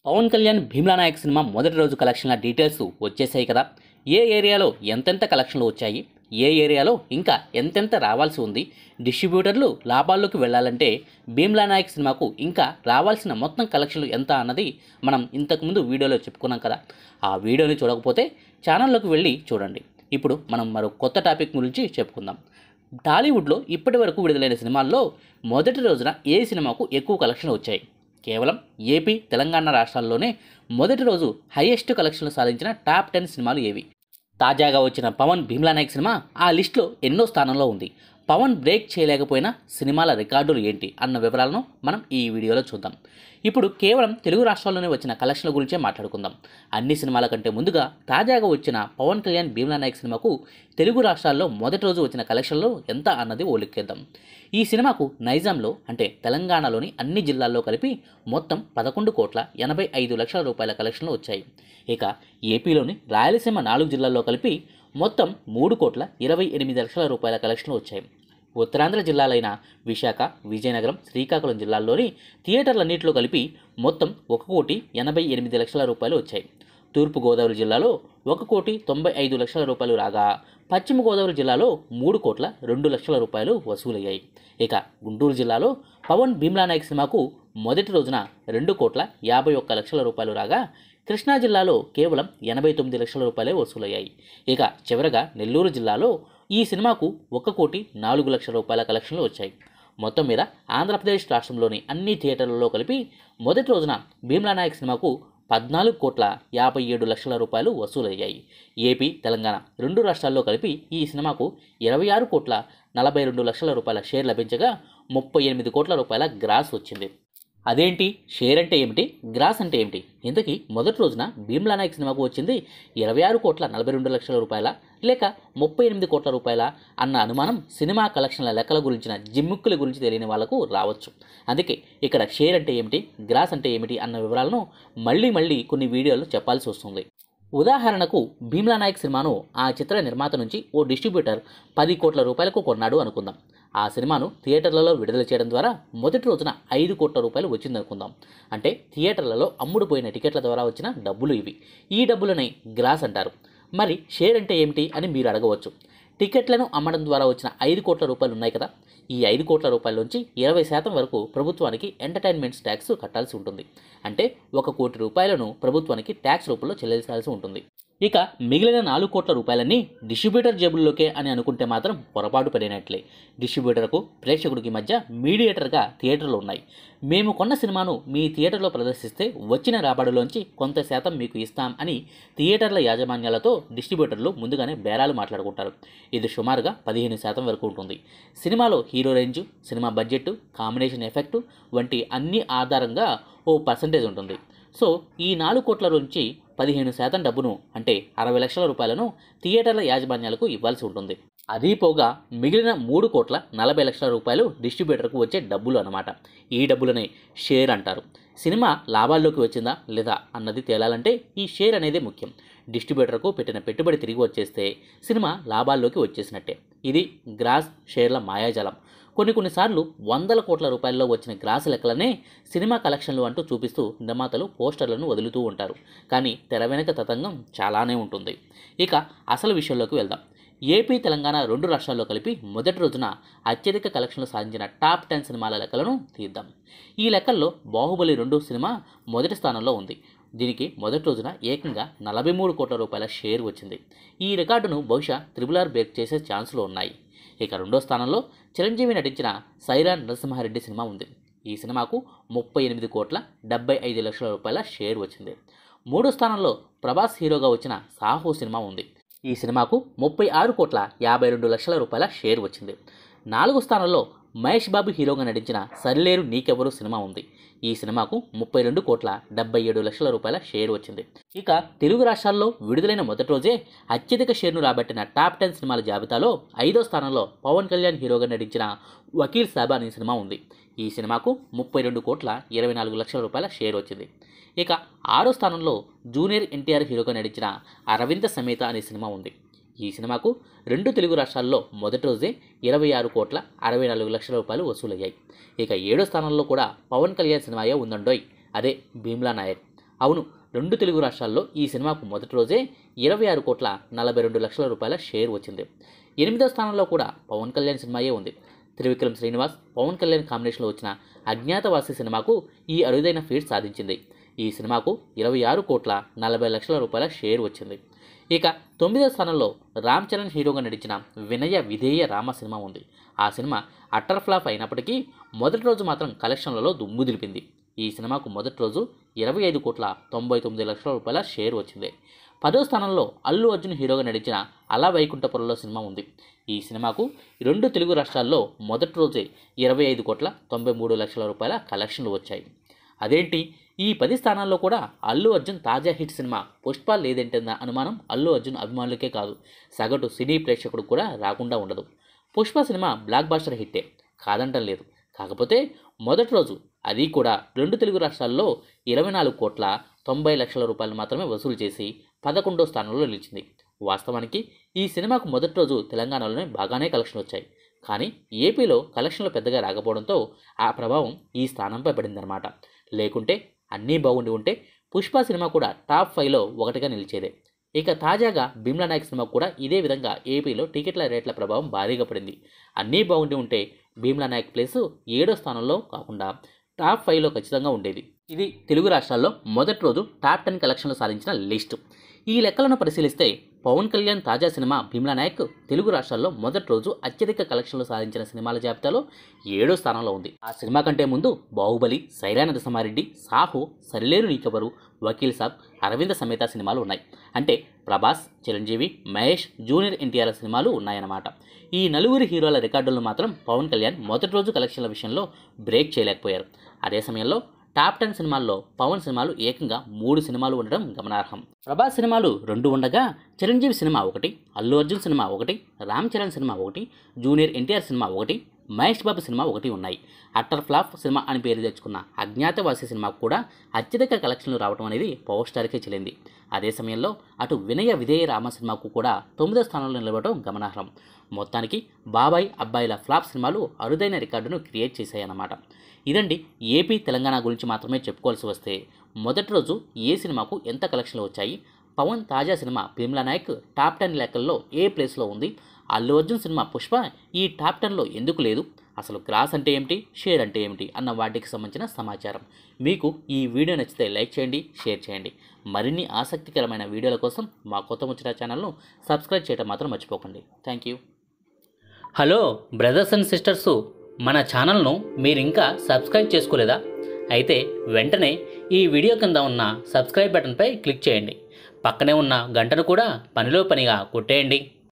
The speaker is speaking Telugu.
పవన్ కళ్యాణ్ భీమ్లా నాయక్ సినిమా మొదటి రోజు కలెక్షన్ల డీటెయిల్స్ వచ్చేసాయి కదా ఏ ఏరియాలో ఎంతెంత కలెక్షన్లు వచ్చాయి ఏ ఏరియాలో ఇంకా ఎంతెంత రావాల్సి ఉంది డిస్ట్రిబ్యూటర్లు లాభాల్లోకి వెళ్ళాలంటే భీమ్లా నాయక్ సినిమాకు ఇంకా రావాల్సిన మొత్తం కలెక్షన్లు ఎంత అన్నది మనం ఇంతకుముందు వీడియోలో చెప్పుకున్నాం కదా ఆ వీడియోని చూడకపోతే ఛానల్లోకి వెళ్ళి చూడండి ఇప్పుడు మనం మరో కొత్త టాపిక్ గురించి చెప్పుకుందాం టాలీవుడ్లో ఇప్పటి వరకు విడుదలైన సినిమాల్లో మొదటి రోజున ఏ సినిమాకు ఎక్కువ కలెక్షన్లు వచ్చాయి కేవలం ఏపీ తెలంగాణ రాష్ట్రాల్లోనే మొదటి రోజు హైయెస్ట్ కలెక్షన్లు సాధించిన టాప్ టెన్ సినిమాలు ఏవి తాజాగా వచ్చిన పవన్ భీమ్లా నాయక్ సినిమా ఆ లిస్టులో ఎన్నో స్థానంలో ఉంది పవన్ బ్రేక్ చేయలేకపోయిన సినిమాల రికార్డులు ఏంటి అన్న వివరాలను మనం ఈ వీడియోలో చూద్దాం ఇప్పుడు కేవలం తెలుగు రాష్ట్రాల్లోనే వచ్చిన కలెక్షన్ల గురించే మాట్లాడుకుందాం అన్ని సినిమాల కంటే ముందుగా తాజాగా వచ్చిన పవన్ కళ్యాణ్ భీమ్లా నాయక్ సినిమాకు తెలుగు రాష్ట్రాల్లో మొదటి రోజు వచ్చిన కలెక్షన్లు ఎంత అన్నది ఓ లెక్కేద్దాం ఈ సినిమాకు నైజాంలో అంటే తెలంగాణలోని అన్ని జిల్లాల్లో కలిపి మొత్తం పదకొండు కోట్ల ఎనభై ఐదు లక్షల రూపాయల కలెక్షన్లు వచ్చాయి ఇక ఏపీలోని రాయలసీమ నాలుగు జిల్లాల్లో కలిపి మొత్తం మూడు కోట్ల ఇరవై ఎనిమిది లక్షల రూపాయల కలెక్షన్లు వచ్చాయి ఉత్తరాంధ్ర జిల్లాలైన విశాఖ విజయనగరం శ్రీకాకుళం జిల్లాల్లోని థియేటర్లన్నింటిలో కలిపి మొత్తం ఒక కోటి ఎనభై ఎనిమిది లక్షల రూపాయలు వచ్చాయి తూర్పుగోదావరి జిల్లాలో ఒక కోటి తొంభై ఐదు లక్షల రూపాయలు రాగా పశ్చిమ గోదావరి జిల్లాలో మూడు కోట్ల రెండు లక్షల రూపాయలు వసూలయ్యాయి ఇక గుంటూరు జిల్లాలో పవన్ భీమ్లా నాయక్ సినిమాకు మొదటి రోజున రెండు కోట్ల యాభై ఒక్క లక్షల రూపాయలు రాగా కృష్ణా జిల్లాలో కేవలం ఎనభై తొమ్మిది లక్షల రూపాయలే వసూలయ్యాయి ఇక చివరగా నెల్లూరు జిల్లాలో ఈ సినిమాకు ఒక కోటి నాలుగు లక్షల రూపాయల కలెక్షన్లు వచ్చాయి మొత్తం మీద ఆంధ్రప్రదేశ్ రాష్ట్రంలోని అన్ని థియేటర్లలో కలిపి మొదటి రోజున భీమ్లా నాయక్ సినిమాకు పద్నాలుగు కోట్ల యాభై ఏడు లక్షల రూపాయలు వసూలయ్యాయి ఏపీ తెలంగాణ రెండు రాష్ట్రాల్లో కలిపి ఈ సినిమాకు ఇరవై ఆరు కోట్ల నలభై రెండు లక్షల రూపాయల షేర్ లభించగా ముప్పై ఎనిమిది కోట్ల రూపాయల గ్రాస్ వచ్చింది అదేంటి షేర్ అంటే ఏమిటి గ్రాస్ అంటే ఏమిటి ఇంతకీ మొదటి రోజున భీమ్లా నాయక్ సినిమాకు వచ్చింది ఇరవై ఆరు కోట్ల నలభై రెండు లక్షల రూపాయల లేక ముప్పై ఎనిమిది కోట్ల రూపాయల అన్న అనుమానం సినిమా కలెక్షన్ల లెక్కల గురించిన జిమ్ముక్కుల గురించి తెలియని వాళ్లకు రావచ్చు అందుకే ఇక్కడ షేర్ అంటే ఏమిటి గ్రాస్ అంటే ఏమిటి అన్న వివరాలను మళ్ళీ మళ్ళీ కొన్ని వీడియోలు చెప్పాల్సి వస్తుంది ఉదాహరణకు భీమ్లా నాయక్ సినిమాను ఆ చిత్ర నిర్మాత నుంచి ఓ డిస్ట్రిబ్యూటర్ పది కోట్ల రూపాయలకు కొన్నాడు అనుకుందాం ఆ సినిమాను థియేటర్లలో విడుదల చేయడం ద్వారా మొదటి రోజున ఐదు కోట్ల రూపాయలు వచ్చిందనుకుందాం అంటే థియేటర్లలో అమ్ముడుపోయిన టికెట్ల ద్వారా వచ్చిన డబ్బులు ఇవి ఈ డబ్బులని గ్రాస్ అంటారు మరి షేర్ అంటే ఏమిటి అని మీరు అడగవచ్చు టికెట్లను అమ్మడం ద్వారా వచ్చిన ఐదు కోట్ల రూపాయలు ఉన్నాయి కదా ఈ ఐదు కోట్ల రూపాయల నుంచి ఇరవై శాతం వరకు ప్రభుత్వానికి ఎంటర్టైన్మెంట్స్ ట్యాక్స్ కట్టాల్సి ఉంటుంది అంటే ఒక కోటి రూపాయలను ప్రభుత్వానికి ట్యాక్స్ రూపంలో చెల్లించాల్సి ఉంటుంది ఇక మిగిలిన నాలుగు కోట్ల రూపాయలన్నీ డిస్ట్రిబ్యూటర్ జేబుల్లోకే అని అనుకుంటే మాత్రం పొరపాటు పడినట్లే డిస్ట్రిబ్యూటర్కు ప్రేక్షకుడికి మధ్య మీడియేటర్గా థియేటర్లు ఉన్నాయి మేము కొన్న సినిమాను మీ థియేటర్లో ప్రదర్శిస్తే వచ్చిన రాబడిలోంచి కొంత శాతం మీకు ఇస్తాం అని థియేటర్ల యాజమాన్యాలతో డిస్ట్రిబ్యూటర్లు ముందుగానే బేరాలు మాట్లాడుకుంటారు ఇది సుమారుగా పదిహేను శాతం వరకు ఉంటుంది సినిమాలో hero range cinema budget combination effect వంటి అన్ని ఆధారంగా ఓ పర్సంటేజ్ ఉంటుంది సో ఈ నాలుగు కోట్ల నుంచి పదిహేను శాతం డబ్బును అంటే అరవై లక్షల రూపాయలను థియేటర్ల యాజమాన్యాలకు ఇవ్వాల్సి ఉంటుంది అదీ పోగా మిగిలిన మూడు కోట్ల నలభై లక్షల రూపాయలు డిస్ట్రిబ్యూటర్కు వచ్చే డబ్బులు అన్నమాట ఈ డబ్బులనే షేర్ అంటారు సినిమా లాభాల్లోకి వచ్చిందా లేదా అన్నది తేలాలంటే ఈ షేర్ అనేది ముఖ్యం డిస్ట్రిబ్యూటర్కు పెట్టిన పెట్టుబడి తిరిగి వచ్చేస్తే సినిమా లాభాల్లోకి వచ్చేసినట్టే ఇది గ్రాస్ షేర్ల మాయాజాలం కొన్ని కొన్నిసార్లు వందల కోట్ల రూపాయల్లో వచ్చిన గ్రాస్ లెక్కలనే సినిమా కలెక్షన్లు అంటూ చూపిస్తూ నిర్మాతలు పోస్టర్లను వదులుతూ ఉంటారు కానీ తెర వెనక తతంగం చాలానే ఉంటుంది ఇక అసలు విషయంలోకి వెళ్దాం ఏపీ తెలంగాణ రెండు రాష్ట్రాల్లో కలిపి మొదటి రోజున అత్యధిక కలెక్షన్లు సాధించిన టాప్ టెన్ సినిమాల లెక్కలను తీద్దాం ఈ లెక్కల్లో బాహుబలి రెండు సినిమా మొదటి స్థానంలో ఉంది దీనికి మొదటి రోజున ఏకంగా నలభై మూడు కోట్ల రూపాయల షేర్ వచ్చింది ఈ రికార్డును బహుశా త్రిబుల్ ఆర్ బ్రేక్ చేసే ఛాన్సులు ఉన్నాయి ఇక రెండో స్థానంలో చిరంజీవి నటించిన సైరా నరసింహారెడ్డి సినిమా ఉంది ఈ సినిమాకు ముప్పై ఎనిమిది కోట్ల డెబ్బై ఐదు లక్షల రూపాయల షేర్ వచ్చింది మూడో స్థానంలో ప్రభాస్ హీరోగా వచ్చిన సాహో సినిమా ఉంది ఈ సినిమాకు ముప్పై ఆరు కోట్ల యాభై రెండు లక్షల రూపాయల షేర్ వచ్చింది నాలుగో స్థానంలో మహేష్ బాబు హీరోగా నటించిన సరిలేరు నీకెవరు సినిమా ఉంది ఈ సినిమాకు ముప్పై రెండు కోట్ల డెబ్బై ఏడు లక్షల రూపాయల షేర్ వచ్చింది ఇక తెలుగు రాష్ట్రాల్లో విడుదలైన మొదటి రోజే అత్యధిక షేర్ను రాబట్టిన టాప్ టెన్ సినిమాల జాబితాలో ఐదో స్థానంలో పవన్ కళ్యాణ్ హీరోగా నటించిన వకీల్ సాబ్ అనే సినిమా ఉంది ఈ సినిమాకు ముప్పై రెండు కోట్ల ఇరవై నాలుగు లక్షల రూపాయల షేర్ వచ్చింది ఇక ఆరో స్థానంలో జూనియర్ ఎన్టీఆర్ హీరోగా నటించిన అరవింద సమేత అనే సినిమా ఉంది ఈ సినిమాకు రెండు తెలుగు రాష్ట్రాల్లో మొదటి రోజే ఇరవై ఆరు కోట్ల అరవై నాలుగు లక్షల రూపాయలు వసూలయ్యాయి ఇక ఏడో స్థానంలో కూడా పవన్ కళ్యాణ్ సినిమాయే ఉందండోయ్ అదే భీమ్లా నాయక్ అవును రెండు తెలుగు రాష్ట్రాల్లో ఈ సినిమాకు మొదటి రోజే ఇరవై ఆరు కోట్ల నలభై రెండు లక్షల రూపాయల షేర్ వచ్చింది ఎనిమిదో స్థానంలో కూడా పవన్ కళ్యాణ్ సినిమాయే ఉంది త్రివిక్రమ్ శ్రీనివాస్ పవన్ కళ్యాణ్ కాంబినేషన్లో వచ్చిన అజ్ఞాతవాసి సినిమాకు ఈ అరుదైన ఫీట్ సాధించింది ఈ సినిమాకు ఇరవై ఆరు కోట్ల నలభై లక్షల రూపాయల షేర్ వచ్చింది ఇక తొమ్మిదో స్థానంలో రామ్ చరణ్ హీరోగా నటించిన వినయ విధేయ రామ సినిమా ఉంది ఆ సినిమా అట్టర్ ఫ్లాప్ అయినప్పటికీ మొదటి రోజు మాత్రం కలెక్షన్లలో దుమ్ము దులిపింది ఈ సినిమాకు మొదటి రోజు ఇరవై ఐదు కోట్ల తొంభై తొమ్మిది లక్షల రూపాయల షేర్ వచ్చింది పదో స్థానంలో అల్లు అర్జున్ హీరోగా నటించిన అలా వైకుంఠపురంలో సినిమా ఉంది ఈ సినిమాకు రెండు తెలుగు రాష్ట్రాల్లో మొదటి రోజే ఇరవై ఐదు కోట్ల తొంభై మూడు లక్షల రూపాయల కలెక్షన్లు వచ్చాయి అదేంటి ఈ పది స్థానాల్లో కూడా అల్లు అర్జున్ తాజా హిట్ సినిమా పుష్ప లేదంటన్న అనుమానం అల్లు అర్జున్ అభిమానులకే కాదు సగటు సినీ ప్రేక్షకుడు కూడా రాకుండా ఉండదు పుష్ప సినిమా బ్లాక్ బాస్టర్ హిట్టే కాదంటం లేదు కాకపోతే మొదటి రోజు అది కూడా రెండు తెలుగు రాష్ట్రాల్లో ఇరవై నాలుగు కోట్ల తొంభై లక్షల రూపాయలు మాత్రమే వసూలు చేసి పదకొండో స్థానంలో నిలిచింది వాస్తవానికి ఈ సినిమాకు మొదటి రోజు తెలంగాణలోనే బాగానే కలెక్షన్ వచ్చాయి కానీ ఏపీలో కలెక్షన్లు పెద్దగా రాకపోవడంతో ఆ ప్రభావం ఈ స్థానంపై పడిందన్నమాట లేకుంటే అన్నీ బాగుండి ఉంటే పుష్ప సినిమా కూడా టాప్ ఫైవ్లో ఒకటిగా నిలిచేదే ఇక తాజాగా భీమ్లా నాయక్ సినిమా కూడా ఇదే విధంగా ఏపీలో టికెట్ల రేట్ల ప్రభావం భారీగా పడింది అన్నీ బాగుండి ఉంటే భీమ్లా నాయక్ ప్లేస్ ఏడో స్థానంలో కాకుండా టాప్ ఫైవ్లో ఖచ్చితంగా ఉండేది ఇది తెలుగు రాష్ట్రాల్లో మొదటి రోజు టాప్ టెన్ కలెక్షన్లు సాధించిన లిస్టు ఈ లెక్కలను పరిశీలిస్తే పవన్ కళ్యాణ్ తాజా సినిమా భీమ్లా నాయక్ తెలుగు రాష్ట్రాల్లో మొదటి రోజు అత్యధిక కలెక్షన్లు సాధించిన సినిమాల జాబితాలో ఏడో స్థానంలో ఉంది ఆ సినిమా కంటే ముందు బాహుబలి సైరాన దశమారెడ్డి సాహో సరిలేరు నీకెవరు వకీల్ సాబ్ అరవింద సమేత సినిమాలు ఉన్నాయి అంటే ప్రభాస్ చిరంజీవి మహేష్ జూనియర్ ఎన్టీఆర్ సినిమాలు ఉన్నాయన్నమాట ఈ నలుగురి హీరోల రికార్డులను మాత్రం పవన్ కళ్యాణ్ మొదటి రోజు కలెక్షన్ల విషయంలో బ్రేక్ చేయలేకపోయారు అదే సమయంలో టాప్ టెన్ సినిమాల్లో పవన్ సినిమాలు ఏకంగా మూడు సినిమాలు ఉండడం గమనార్హం ప్రభాస్ సినిమాలు రెండు ఉండగా చిరంజీవి సినిమా ఒకటి అల్లు అర్జున్ సినిమా ఒకటి రామ్ చరణ్ సినిమా ఒకటి జూనియర్ ఎన్టీఆర్ సినిమా ఒకటి మహేష్ బాబు సినిమా ఒకటి ఉన్నాయి అట్టర్ ఫ్లాప్ సినిమా అని పేరు తెచ్చుకున్న అజ్ఞాతవాసి సినిమాకు కూడా అత్యధిక కలెక్షన్లు రావడం అనేది పవర్ స్టార్కే చెల్లింది అదే సమయంలో అటు వినయ విధేయ రామ సినిమాకు కూడా తొమ్మిదో స్థానంలో నిలబడడం గమనార్హం మొత్తానికి బాబాయ్ అబ్బాయిల ఫ్లాప్ సినిమాలు అరుదైన రికార్డును క్రియేట్ చేశాయన్నమాట ఇదండి ఏపీ తెలంగాణ గురించి మాత్రమే చెప్పుకోవాల్సి వస్తే మొదటి రోజు ఏ సినిమాకు ఎంత కలెక్షన్లు వచ్చాయి పవన్ తాజా cinema Bheemla Nayak top ten లెక్కల్లో ఏ ప్లేస్లో ఉంది అల్లు అర్జున్ సినిమా పుష్ప ఈ టాప్ టెన్లో ఎందుకు లేదు అసలు క్రాస్ అంటే ఏమిటి షేర్ అంటే ఏమిటి అన్న వాటికి సంబంధించిన సమాచారం మీకు ఈ వీడియో నచ్చితే లైక్ చేయండి షేర్ చేయండి మరిన్ని ఆసక్తికరమైన వీడియోల కోసం మా కొత్త ముచ్చట ఛానల్ను సబ్స్క్రైబ్ చేయడం మాత్రం మర్చిపోకండి thank you hello brothers and sisters మన ఛానల్ను మీరు ఇంకా సబ్స్క్రైబ్ చేసుకోలేదా అయితే వెంటనే ఈ వీడియో కింద ఉన్న సబ్స్క్రైబ్ బటన్పై క్లిక్ చేయండి పక్కనే ఉన్న గంటను కూడా పనిలో పనిగా కొట్టేయండి